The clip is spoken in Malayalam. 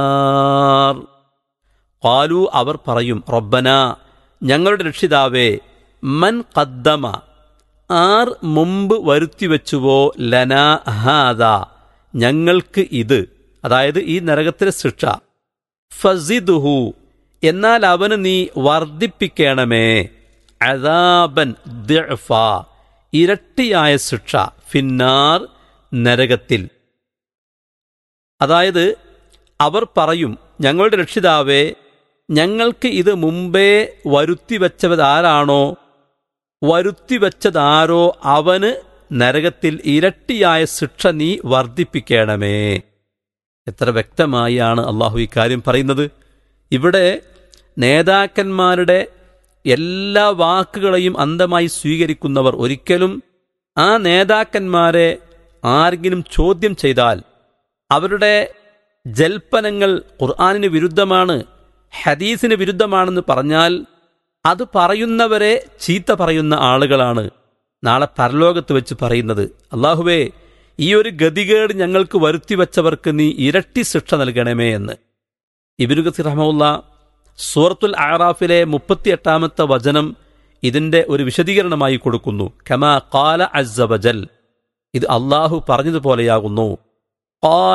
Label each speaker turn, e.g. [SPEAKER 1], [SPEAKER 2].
[SPEAKER 1] കാലു അവർ പറയും റബ്ബന ഞങ്ങളുടെ രക്ഷിതാവേ മൻ കദ്ദമ ആർ മുമ്പ് വരുത്തിവെച്ചുവോ ലന ഹാദ ഞങ്ങൾക്ക് ഇത് അതായത് ഈ നരകത്തിലെ ശിക്ഷ ഫസിദുഹു എന്നാൽ അവന് നീ വർദ്ധിപ്പിക്കണമേ അദാബൻ ദിഅഫ ഇരട്ടിയായ ശിക്ഷ ഫിന്നാർ നരകത്തിൽ അതായത് അവർ പറയും ഞങ്ങളുടെ രക്ഷിതാവേ ഞങ്ങൾക്ക് ഇത് മുമ്പേ വരുത്തിവെച്ചതാരാണോ വരുത്തിവെച്ചതാരോ അവന് നരകത്തിൽ ഇരട്ടിയായ ശിക്ഷ നീ വർദ്ധിപ്പിക്കണമേ എത്ര വ്യക്തമായാണ് അള്ളാഹു ഇക്കാര്യം പറയുന്നത് ഇവിടെ നേതാക്കന്മാരുടെ എല്ലാ വാക്കുകളെയും അന്ധമായി സ്വീകരിക്കുന്നവർ ഒരിക്കലും ആ നേതാക്കന്മാരെ ആരെങ്കിലും ചോദ്യം ചെയ്താൽ അവരുടെ ജൽപ്പനങ്ങൾ ഖുർആാനിന് വിരുദ്ധമാണ് ഹദീസിന് വിരുദ്ധമാണെന്ന് പറഞ്ഞാൽ അത് പറയുന്നവരെ ചീത്ത പറയുന്ന ആളുകളാണ് നാളെ പരലോകത്ത് വെച്ച് പറയുന്നത് അള്ളാഹുവേ ഈ ഒരു ഗതികേട് ഞങ്ങൾക്ക് വരുത്തിവെച്ചവർക്ക് നീ ഇരട്ടി ശിക്ഷ നൽകണമേ എന്ന് ഇബിനു ഗസീർ റഹമുല്ല സൂറത്തുൽ ആറാഫിലെ മുപ്പത്തിയെട്ടാമത്തെ വചനം ഇതിന്റെ ഒരു വിശദീകരണമായി കൊടുക്കുന്നു കമാ കാല അസ്സവജൽ ഇത് അള്ളാഹു പറഞ്ഞതുപോലെയാകുന്നു